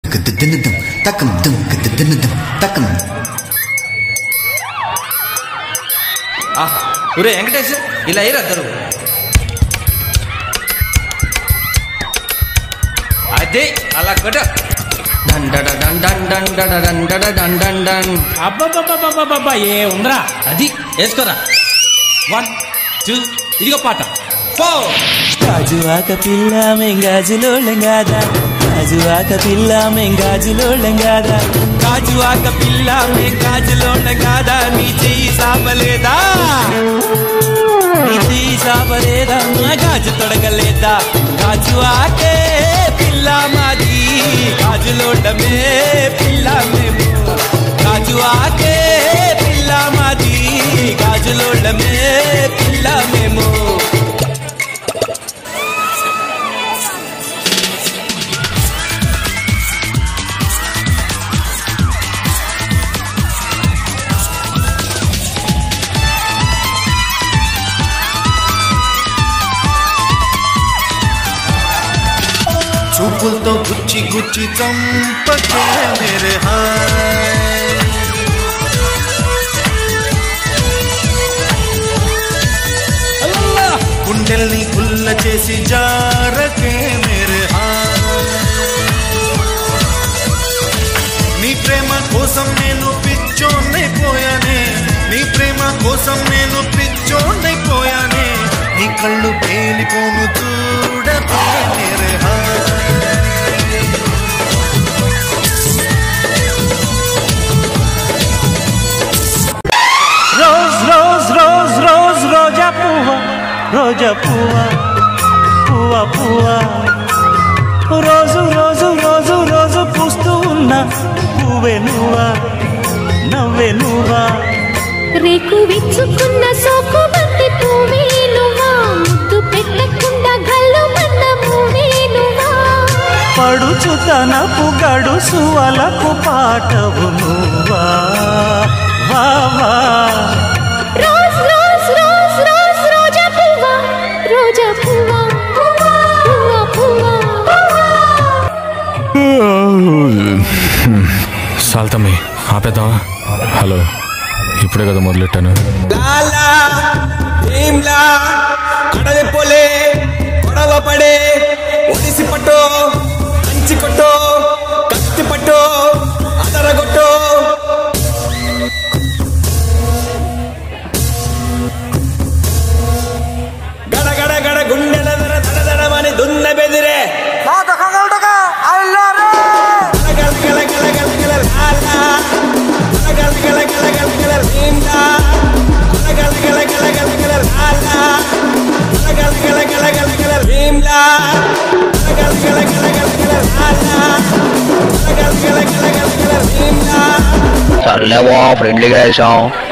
దిన్నదం తక్కం దుం దిన్నదం తక్కం ఆహా ఒరే వెంకటేష్ ఇలా అయ్యారు అద్దరు అదే అలా కొట్ట అబ్బబ్బబ్బబ్బబ్బబ్బా ఏ ఉందిరా అది వేసుకోరా వన్ టూ ఇదిగో పాట ఫోర్ గాజువాక పిల్ల మెంగాజులోళ్ళం కాదా గాజువాక పిల్ల మెంగాజులోళ్ళం కాదా గాజువాక పిల్ల మెంగాజులోళ్ళం కాదా నీ చెయ్యి సాపలేదా నీ చెయ్యి సాపలేదా నా గాజు తొడగలేదా గాజువాకే పిల్ల మాది గాజులోడమే పిల్ల మేము గాజువాకే పిల్ల మాది గాజులోడమే పిల్ల మేము చూపులతో గుచ్చి గుచ్చి చంపకే మేరే హాయ్ గుండెల్ని గుల్ల చేసి జారకే మేరే హాయ్ నీ ప్రేమ కోసం నేను పిచ్చోన్నైపోయానే నీ ప్రేమ కోసం నేను పిచ్చోన్నైపోయానే నీ కళ్ళు పేలిపోను చూడకే మేరే హాయ్ రోజ్ రోజ్ రోజ్ రోజ్ రోజా పువ్వ రోజా పువ్వ పువ్వ పువ్వ రోజు రోజు రోజు రోజు పూస్తూ ఉన్న పువ్వే నువ్వా నవ్వే నువ్వా రేకు విచ్చుకున్న సోకు బంతి పువ్వే నువ్వా ముద్దు పెట్టకుండా గల్లు మన్న పువ్వే నువ్వా పడుచుతనపు గడుసు అలకు పాటవు నువ్వా వా వా రోజ్ రోజ్ రోజ్ రోజ్ రోజా పువ్వా రోజా పువ్వా పువ్వా పువ్వా సాల్తమ్మి ఆపేద్దామా హలో ఇప్పుడే కదా మొదలెట్టాను లాలా భీమ్లా కడలి పొలే గొడవ పడే ఒడిసి పట్టో కంచి కొట్టో కత్తి పట్టో అదరగొట్టో గడ గడ గడ గుండెల దర దడ దడమని దున్న బెదిరే గల గల గల గల గల లాలా గల గల గల గల గల భీమ్లా గల గల గల గల గల లాలా గల గల గల గల గల భీమ్లా గల గల గల గల గల లాలా గల గల గల గల గల భీమ్లా సర్లేవా ఫ్రెండ్లీగా వేసాం